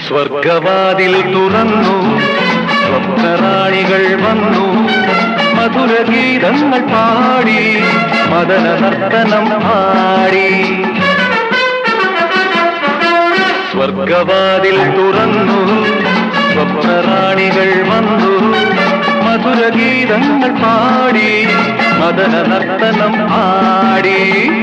സ്വർഗവാതിൽ തുറന്നു സ്വപ്നറാണികൾ വന്നു മധുരഗീതങ്ങൾ പാടി മദന നർത്തനം പാടി സ്വർഗവാതിൽ തുറന്നു സ്വപ്നറാണികൾ വന്നു മധുരഗീതങ്ങൾ പാടി മദന നർത്തനം ആടി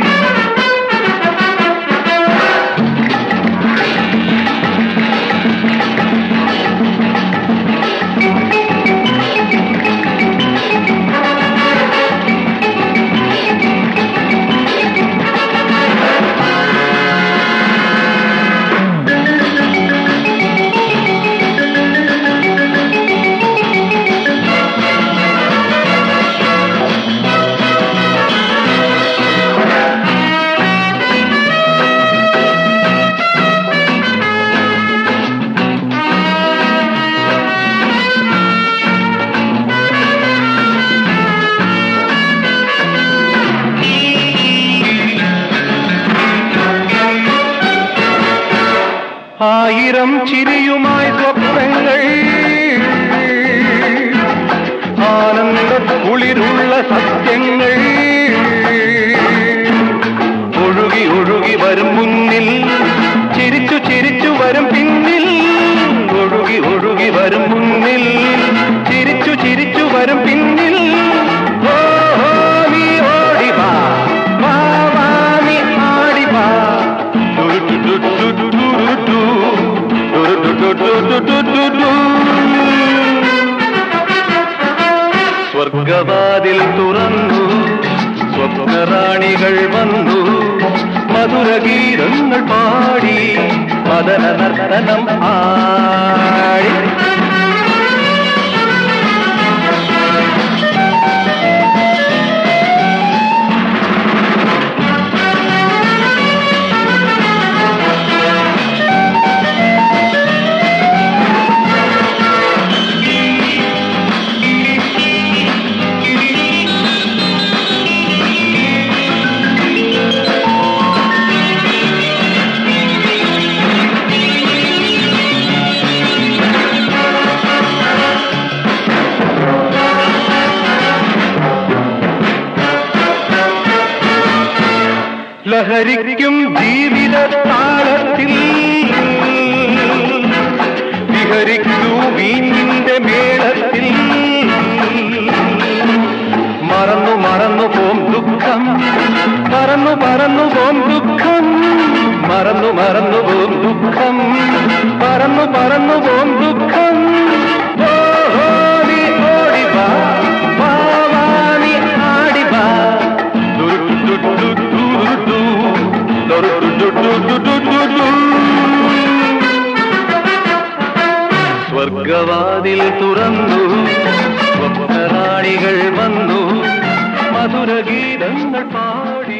ആയിരം ചിരിയുമായി സ്വപ്നങ്ങൾ ആനന്ദ കുളിരുള്ള സത്യങ്ങൾ ഒഴുകി ഒഴുകി വരും മുന്നിൽ ചിരിച്ചു ചിരിച്ചു വരും പിന്നിൽ ഒഴുകി ഒഴുകി വരും മുന്നിൽ ചിരിച്ചു ചിരിച്ചു വരും പിന്നിൽ ഓ ഓ, നീ ഓടി വാ വാ വാ നീ ആടി വാ ടുരുടുടുടുടുടുടുടു, ടുരുടുടുടുടുടുടുടു. സ്വർഗവാതിൽ തുറന്നു സ്വപ്നറാണികൾ വന്നു മധുരഗീതങ്ങൾ പാടി മദന നർത്തനം ആടി ലഹരിക്കും ജീവിത താളത്തിൽ വിഹരിക്കൂ വീഞ്ഞിന്റെ മേളത്തിൽ മറന്നു മറന്നു പോം ദുഃഖം പറന്നു പറന്നു പോം ദുഃഖം മറന്നു മറന്നു പോം ദുഃഖം പറന്നു പറന്നു പോം ദുഃഖം ഓ, ഓ, നീ ഓടി വാ, വാ, വാ, നീ ആടി വാ. ദുരുടുടുടുടുടുടുടു, ദുരുടുടുടുടുടുടുടു. സ്വർഗവാതിൽ തുറന്നു സ്വപ്നറാണികൾ വന്നു മധുരഗീതങ്ങൾ പാടി